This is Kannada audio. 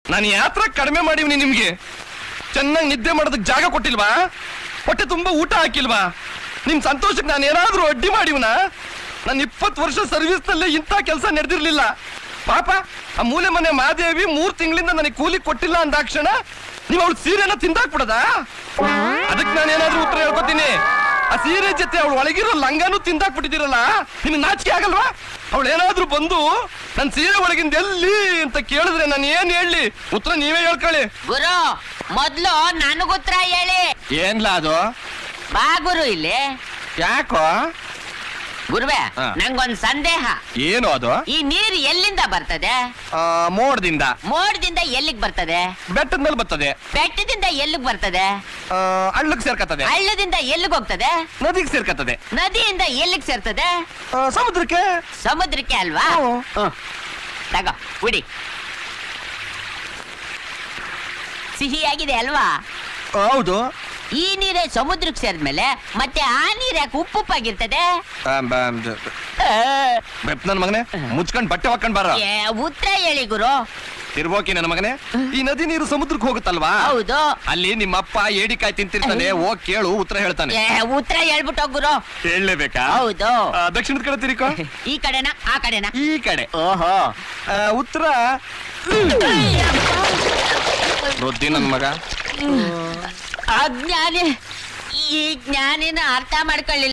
ನಾನು ಯಾತ್ರ ಕಡಿಮೆ ಮಾಡಿವ್ನಿ ನಿಮ್ಗೆ ಚೆನ್ನಾಗಿ ನಿದ್ದೆ ಮಾಡೋದಕ್ಕೆ ಜಾಗ ಕೊಟ್ಟಿಲ್ವಾ ಹೊಟ್ಟೆ ತುಂಬಾ ಊಟ ಹಾಕಿಲ್ವಾ ನಿಮ್ ಸಂತೋಷಕ್ಕೆ ನಾನು ಏನಾದ್ರೂ ಅಡ್ಡಿ ಮಾಡಿವ್ನಾ ನಾನು ಇಪ್ಪತ್ತು ವರ್ಷ ಸರ್ವಿಸ್ ನಲ್ಲೇ ಇಂಥ ಕೆಲಸ ನಡೆದಿರ್ಲಿಲ್ಲ ಪಾಪ ಆ ಮೂಲೆ ಮನೆ ಮಾದೇವಿ ಮೂರ್ ತಿಂಗಳಿಂದ ನನಗೆ ಕೂಲಿ ಕೊಟ್ಟಿಲ್ಲ ಅಂದಾಕ್ಷಣ ನೀವು ಅವಳು ಸೀರೆನ ತಿಂದಾಕ್ಬಿಡದ ಅದಕ್ಕೆ ನಾನು ಏನಾದ್ರೂ ಉತ್ತರ ಹೇಳ್ಕೊತೀನಿ ಆ ಸೀರೆ ಜೊತೆ ಅವಳು ಒಳಗಿರೋ ಲಂಗಾನು ತಿಂದಾಕ್ಬಿಟ್ಟಿದ್ದೀರಲ್ಲ ನಿಮ್ಗೆ ನಾಚಿಕೆ ಆಗಲ್ವಾ ಅವಳು ಏನಾದ್ರೂ ಬಂದು ನನ್ ಸೀರೆ ಒಳಗಿಂದ ಎಲ್ಲಿ ಅಂತ ಕೇಳಿದ್ರೆ ನಾನು ಏನ್ ಹೇಳಿ ಉತ್ತರ ನೀವೇ ಹೇಳ್ಕೊಳ್ಳಿ ಗುರು ಮೊದ್ಲು ನನಗುತ್ತರ ಹೇಳಿ ಏನ್ಲಾ ಅದು ಬಾ ಗುರು ಇಲ್ಲಿ ಯಾಕೋ ಗುರುವೆ ಹಾ. ನಂಗೊಂದ್ ಸಂದೇಹ ಏನು ಅದು ಈ ನೀರು ಎಲ್ಲಿಂದ ಬರ್ತದೆ ಆ, ಮೋಡದಿಂದ ಮೋಡದಿಂದ ಎಲ್ಲಿಗ್ ಬರ್ತದೆ ಬೆಟ್ಟದ ಮೇಲೆ ಬರ್ತದೆ ಬೆಟ್ಟದಿಂದ ಎಲ್ಲಿಗ್ ಬರ್ತದೆ ಆ, ಹಳ್ಳಕ್ ಸೇರ್ಕತ್ತದೆ ಹಳ್ಳದಿಂದ ಎಲ್ಲಿಗ್ ಹೋಗ್ತದೆ ನದಿಗೆ ಸೇರ್ಕತ್ತದೆ ನದಿಯಿಂದ ಎಲ್ಲಿಗ್ ಸೇರ್ತದೆ ಆ, ಸಮುದ್ರಕ್ಕೆ ಸಮುದ್ರಕ್ಕೆ ಅಲ್ವಾ ಹ್ಮ್. ಹ್ಮ್. ತಗೋ ಕುಡಿ ಸಿಹಿಯಾಗಿದೆ ಅಲ್ವಾ ಹೌದು ಈ ನೀರೇ ಸಮುದ್ರಕ್ಕೆ ಸೇರಿದ್ಮೇಲೆ ಮತ್ತೆ ಆ ನೀರ್ ಯಾಕೆ ಉಪ್ಪುಪ್ಪಾಗಿರ್ತದೆ ಬೆಪ್ ನನ್ ಮಗನೇ ಮುಚ್ಕೊಂಡ್ ಬಟ್ಟೆ ಹಾಕೊಂಡ್ ಬಾರ ಏ, ಉತ್ತರ ಹೇಳಿ ಗುರು ತಿರ್ಬೋಕಿ ನನ್ನ ಮಗನೇ ಈ ನದಿ ನೀರು ಸಮುದ್ರಕ್ಕೆ ಹೋಗುತ್ತಲ್ವಾ ಹೌದು ಅಲ್ಲಿ ನಿಮ್ಮಪ್ಪ ಏಡಿಕಾಯಿ ತಿಂತಿರ್ತಾನೆ ಹೋಗ್ ಕೇಳು ಉತ್ತರ ಹೇಳ್ತಾನೆ ಏ, ಉತ್ತರ ಹೇಳ್ಬಿಟ್ಟು ಗುರು ಹೇಳಲೇಬೇಕಾ ಹೌದು ದಕ್ಷಿಣದ ಕಡೆ ತಿರ್ಕೋ ಈ ಕಡೆನಾ ಆ ಕಡೆನಾ ಈ ಕಡೆ ಓಹೋ ಆ, ಉತ್ತರ ರೊದ್ದಿ ನನ್ ಮಗ ಅಜ್ಞಾನಿ ಈ ಜ್ಞಾನಿನ ಅರ್ಥ ಮಾಡ್ಕೊಳ್ಳಿಲ್ಲ